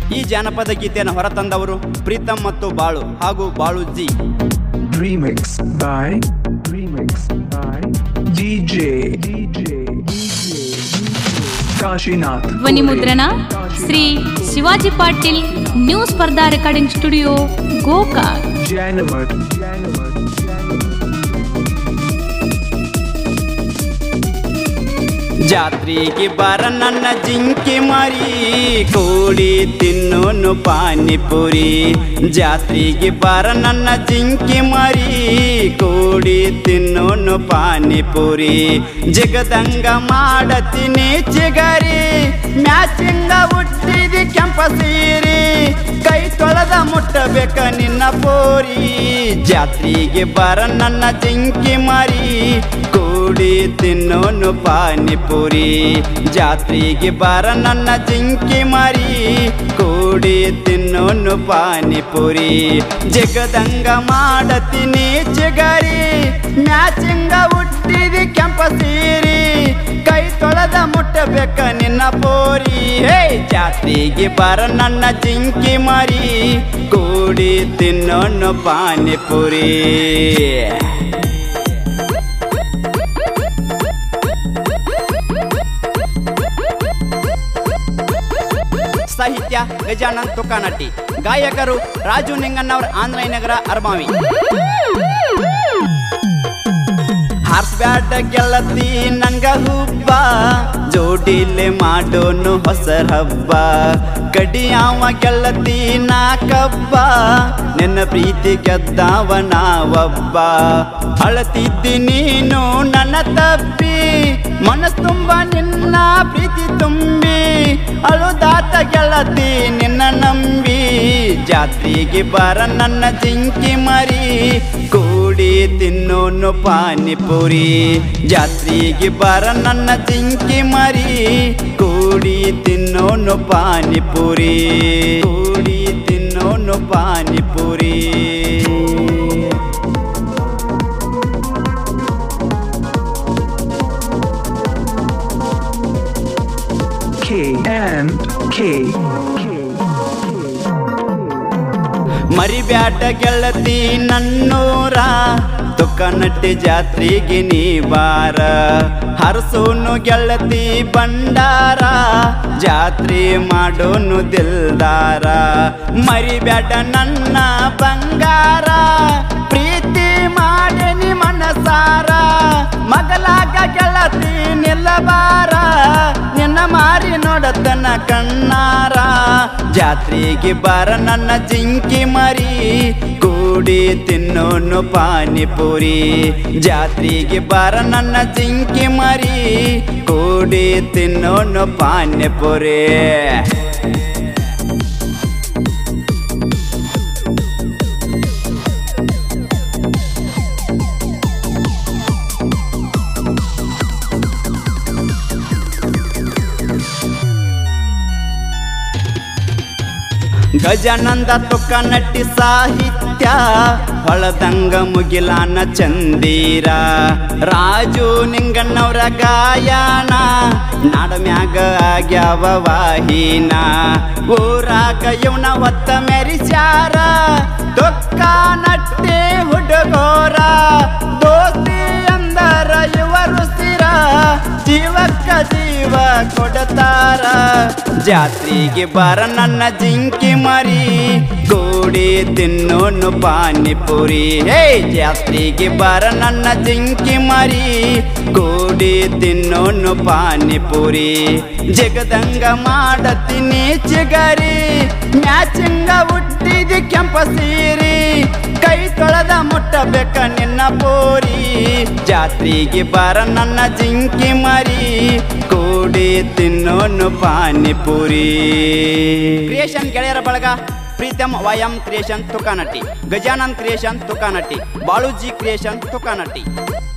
ಈ ಜಾನಪದ ಗೀತೆಯನ್ನು ಹೊರತಂದವರು ಪ್ರೀತಮ್ ಮತ್ತು ಬಾಳು ಹಾಗೂ Balu ji Remix by Remix by DJ DJ DJ Kashinath ಧ್ವನಿ ಮುದ್ರಣ ಶ್ರೀ ಶಿವಾಜಿ ಪಾಟೀಲ್ ನ್ಯೂ ಸ್ಪರ್ಧಾ recording studio Gokak Janavat Janavat ಜಾತ್ರೆಗೆ ಬರ ನನ್ನ ಜಿಂಕೆ ಮರಿ ಕೋಳಿ ತಿನ್ನೋನು ಪಾನಿಪುರಿ ಜಾತ್ರೆಗೆ ಬರ ನನ್ನ ಜಿಂಕೆ ಮರಿ ಕೋಳಿ ತಿನ್ನೋನು ಪಾನಿಪುರಿ ಜಗದಂಗ ಮಾಡತೀನಿ ಚಿಗರಿ ಮ್ಯಾಚಿಂಗ ಹುಟ್ಟಿದಿ ಕೆಂಪ ಸೀರಿ ಕೈ ತೊಳೆದ ಮುಟ್ಟಬೇಕ ನಿನ್ನ ಪೋರಿ ಜಾತ್ರೆಗೆ ಬರ ನನ್ನ ಜಿಂಕೆ ಮರಿ ಕೂಡಿ ತಿನ್ನೋನು ಪಾನಿಪುರಿ ಜಾತ್ರೆಗೆ ಬರ ನನ್ನ ಜಿಂಕಿ ಮರಿ ಕೂಡಿ ತಿನ್ನೋನು ಪಾನಿಪುರಿ ಜಗದಂಗ ಮಾಡತೀನಿ ಚಿಗರಿ ಮ್ಯಾಚಿಂಗ ಹುಟ್ಟಿದಿ ಕೆಂಪ ಸೀರಿ ಕೈ ತೊಳೆದ ಮುಟ್ಟಬೇಕ ನಿನ್ನ ಪೋರಿ ಹೇ ಜಾತ್ರೆಗೆ ಬರ ನನ್ನ ಜಿಂಕಿ ಮರಿ ಕೂಡಿ ತಿನ್ನೋನು ಪಾನಿಪುರಿ ಸಾಹಿತ್ಯ ಗಜಾನಂದ್ ತುಕಾನಟ್ಟಿ ಗಾಯಕರು ರಾಜು ನಿಂಗಣ್ಣವರ್ ಆಂಧ್ರನಗರ ಅರ್ಮಾವಿ ಹಾರ್ಸ್ ಬ್ಯಾಟ್ ಗೆಲ್ಲತಿ ನನ್ಗ ಹುಬ್ಬ ಜೋಡಿಲೆ ಮಾಡೋನು ಹೊಸ ಹಬ್ಬ ಕಡಿಯಾವ ಗೆಲ್ಲತಿ ನಾ ಕಬ್ಬ ನಿನ್ನ ಪ್ರೀತಿ ಗೆದ್ದಾವ ನಾವಬ್ಬ ಅಳತಿದ್ದಿ ನೀನು ನನ್ನ ತಪ್ಪಿ ಮನಸ್ ತುಂಬ ನಿನ್ನ ಪ್ರೀತಿ ತುಂಬಿ ಅಳುದಾತ ಗೆಳತಿ ನಿನ್ನ ನಂಬಿ ಜಾತ್ರೆಗೆ ಬರ ನನ್ನ ಜಿಂಕಿ ಮರಿ ಕೂಡಿ ತಿನ್ನೋನು ಪಾನಿಪುರಿ ಜಾತ್ರೆಗೆ ಬರ ನನ್ನ ಜಿಂಕಿ ಮರಿ ಕೂಡಿ ತಿನ್ನೋನು ಪಾನಿಪುರಿ ಕೂಡಿ ತಿನ್ನೋನು ಪಾನಿಪುರಿ K and K ಮರಿಬ್ಯಾಟ ಗೆಳತಿ ನನ್ನೂರ ತುಕ್ಕನಟ್ಟಿ ಜಾತ್ರೆಗೆ ನೀ ಬಾರ ಹರಸೋನು ಗೆಳತಿ ಬಂಡಾರ ಜಾತ್ರೆ ಮಾಡೋನು ದಿಲ್ದಾರ ಮರಿಬ್ಯಾಟ ನನ್ನ ಬಂಗಾರ ಪ್ರೀತಿ ಮಾಡೇನಿ ಮನಸಾರ ಮಗಲಾಗ ಗೆಳತಿ ನಿಲ್ಲಬಾರ ನಿನ್ನ ಮಾರಿ ನೋಡತನ ಕಣ್ಣಾರ ಜಾತ್ರೆಗೆ ಬಾರ ನನ್ನ ಜಿಂಕಿ ಮರಿ ಕೂಡಿ ತಿನ್ನೋನು ಪಾನಿಪುರಿ ಜಾತ್ರೆಗೆ ಬಾರ ನನ್ನ ಜಿಂಕಿ ಮರಿ ಕೂಡಿ ತಿನ್ನೋನು ಪಾನಿಪುರಿ ಗಜಾನಂದ ತುಕ್ಕ ನಟ್ಟಿ ಸಾಹಿತ್ಯ ಹೊಳದಂಗ ಮುಗಿಲಾನ ಚಂದೀರ ರಾಜು ನಿಂಗಣ್ಣವ್ರ ಗಾಯನ ನಾಡಮ್ಯಾಗ ಆಗ್ಯಾವ ವಾಹಿನ ಊರಾಗ ಇವನ ಒತ್ತ ಮೆರಿಸ್ಯಾರ ತುಕ್ಕ ನಟ್ಟಿ ಹುಡುಗೋರ ದೋಸ್ತಿ ಅಂದರ ಇವರು ಸ್ಥಿರ ಜೀವಕ್ಕ ಜೀವ ಕೊಡತಾರ ಜಾತ್ರೆಗೆ ಬರ ನನ್ನ ಜಿಂಕಿ ಮರಿ ಗೋಡಿ ತಿನ್ನೋನು ಪಾನಿಪುರಿ ಹೇ ಜಾತ್ರೆಗೆ ಬರ ನನ್ನ ಜಿಂಕಿ ಮರಿ ಗೋಡಿ ತಿನ್ನೋನು ಪಾನಿಪುರಿ ಜಗದಂಗ ಮಾಡತೀನಿ ಚಿಗರಿ ಮ್ಯಾಚಿಂಗ ಹುಟ್ಟಿದಿ ಕೆಂಪ ಸೀರಿ ಕೈ ತೊಳೆದ ಮುಟ್ಟಬೇಕ ನಿನ್ನ ಪೋರಿ ಜಾತ್ರೆಗೆ ಬರ ನನ್ನ ಜಿಂಕಿ ಮರಿ ಕೂಡಿ ತಿನ್ನೋನು ಪಾನಿಪುರಿ ಕ್ರಿಯೇಷನ್ ಗೆಳೆಯರ ಬಳಗ ಪ್ರೀತಮ್ ವಯಂ creation Tukanatti Gajanand creation Tukanatti Baluji creation ತುಕಾನಟ್ಟಿ